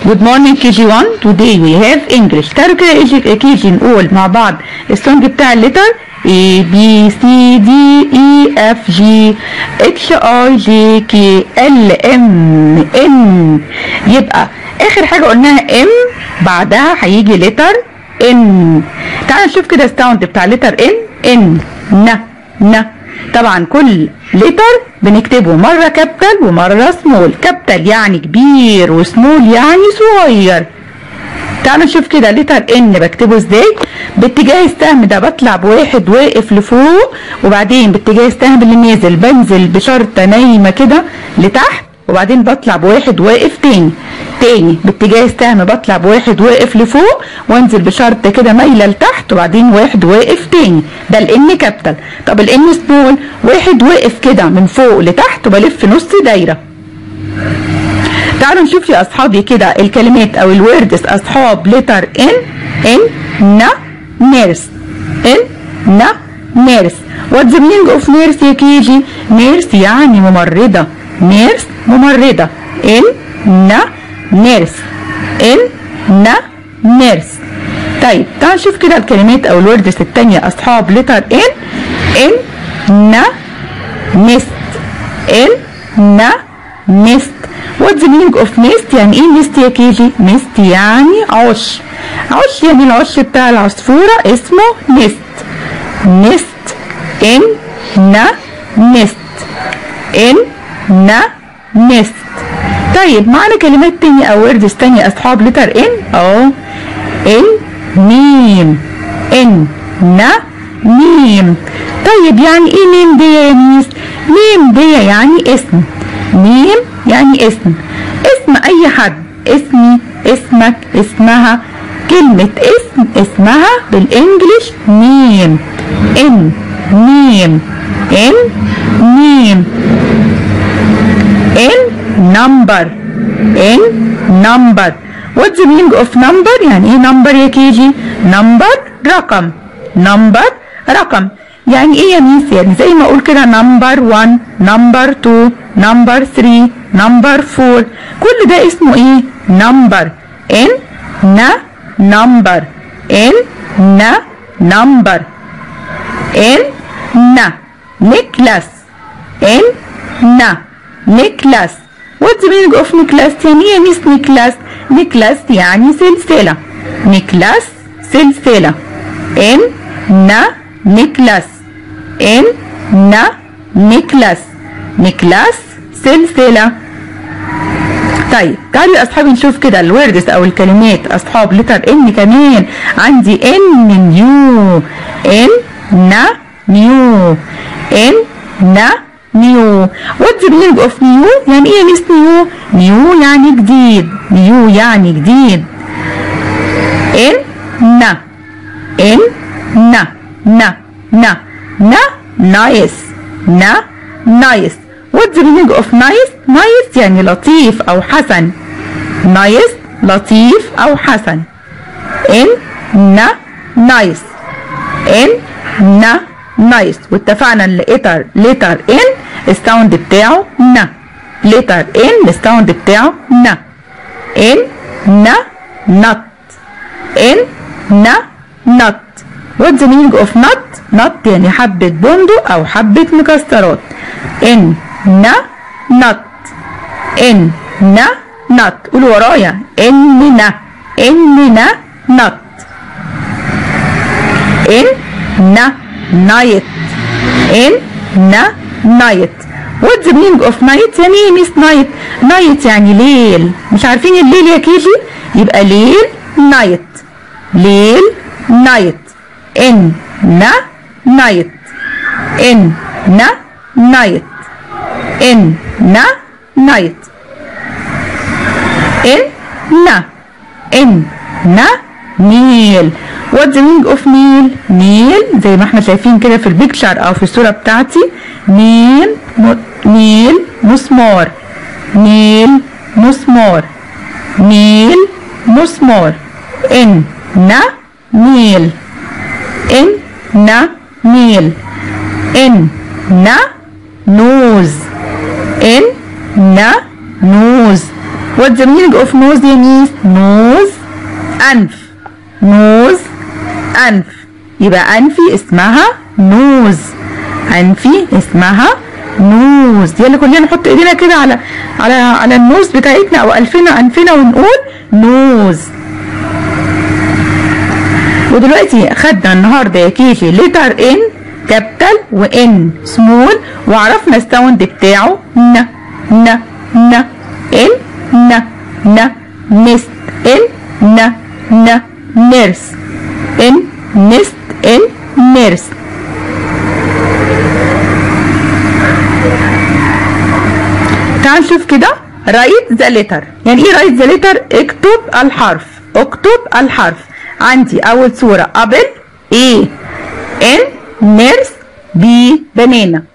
Good morning KG1 today we have English تعالوا كده KG نقول مع بعض السونج بتاع الليتر A B C D E F G H I J K L M N يبقى آخر حاجة قلناها M بعدها هيجي لتر N تعالوا نشوف كده الساوند بتاع لتر N N ن ن طبعا كل لتر بنكتبه مرة كابيتال ومرة سمول كابيتال يعني كبير وسمول يعني صغير تعالوا نشوف كده لتر ان بكتبه ازاي باتجاه السهم ده بطلع بواحد واقف لفوق وبعدين باتجاه السهم اللي نازل بنزل بشرطة نايمة كده لتحت وبعدين بطلع بواحد واقف تاني تاني باتجاه السهم بطلع بواحد واقف لفوق وانزل بشرطة كده مايلة لتحت وبعدين واحد واقف تاني ده الان كابيتال طب الان سمول واحد واقف كده من فوق لتحت وبلف نص دايرة تعالوا نشوف يا اصحابي كده الكلمات او الوردز اصحاب لتر ان ان نا نيرس ان نا نيرس وات ذا مينينج اوف نيرس يا كيجي نيرس يعني ممرضة نيرس ممرضة ان نا نيرس ان نا نيرس طيب تعالوا نشوف كده الكلمات او الوردز التانية اصحاب لتر ان ان نا نست ان نا نست وات ذا مينينج اوف نست يعني ايه نست يا كيجي نست يعني عش عش يعني العش بتاع العصفورة اسمه نست نست ان نا نست ان نا نست طيب معانا كلمات تانية او وردز تانية اصحاب لتر ان اه ان ميم ان نا ميم طيب يعني ايه ميم دي يا ميس ميم دي يعني اسم ميم يعني اسم اسم اي حد اسمي اسمك اسمها كلمة اسم اسمها بالانجلش ميم ان ميم ان ميم ان نمبر ان نمبر What's the meaning of number يعني ايه number يا كيجي number رقم number رقم يعني ايه يا ميس يعني زي ما اقول كده نمبر 1 نمبر 2 نمبر 3 نمبر 4 كل ده اسمه ايه نمبر ان نا نمبر ان نا نمبر ان نا نكلاس ان نا نكلاس What's the meaning of نكلاس يعني ايه يا ميس نكلاس نكلاس يعني سلسلة نكلاس سلسلة ان نا نكلاس ان نا نكلاس نكلاس سلسلة طيب تعالوا يا اصحابي نشوف كده الوردز او الكلمات اصحاب لتر ان كمان عندي ان نيو ان نا نيو ان نا نيو وات ذا مينينج اوف نيو يعني ايه ميس نيو نيو يعني جديد نيو يعني جديد ان نا ان نا نا نا نا نايس نا نايس وات ذا مينينج اوف نايس نايس يعني لطيف او حسن نايس لطيف او حسن ان نا نايس ان نا نايس واتفقنا ان لتر لتر ان الساوند بتاعه نا لتر ان الساوند بتاعه نا ان نا نط ان نا نط وات ذا مينينج اوف نط نط يعني حبة بندق او حبة مكسرات ان نا نط ان نا نط قولوا ورايا ان نا ان نا نط ان نا نايت ان نا نايت وات ذا مينينج اوف نايت يعني ايه ميس نايت نايت يعني ليل مش عارفين الليل يا كيجي يبقى ليل نايت ليل نايت ان نا نايت ان نا نايت ان نا نايت ان نا ان نا نيل وات ذا مينينج اوف نيل نيل زي ما احنا شايفين كده في البيكتشر او في الصوره بتاعتي نيل م... نيل مسمار نيل مسمار نيل مسمار ان نا نيل ان نا نيل ان نا نوز ان نا نوز What's the meaning of nose يا ميس nose أنف nose أنف يبقى أنفي اسمها نوز أنفي اسمها نوز يلا كلنا نحط ايدينا كده على على على النوز بتاعتنا او ألفنا أنفنا ونقول نوز ودلوقتي خدنا النهارده يا كيجي لتر ان كابيتال وان سمول وعرفنا الساوند بتاعه ن ن ن ان ن ن نست ان ن ن نيرس ان نست ان نيرس تعال نشوف كده رايت ذا ليتر يعني ايه رايت ذا ليتر اكتب الحرف اكتب الحرف عندي اول صورة ابل ايه ان نيرس بي بنانا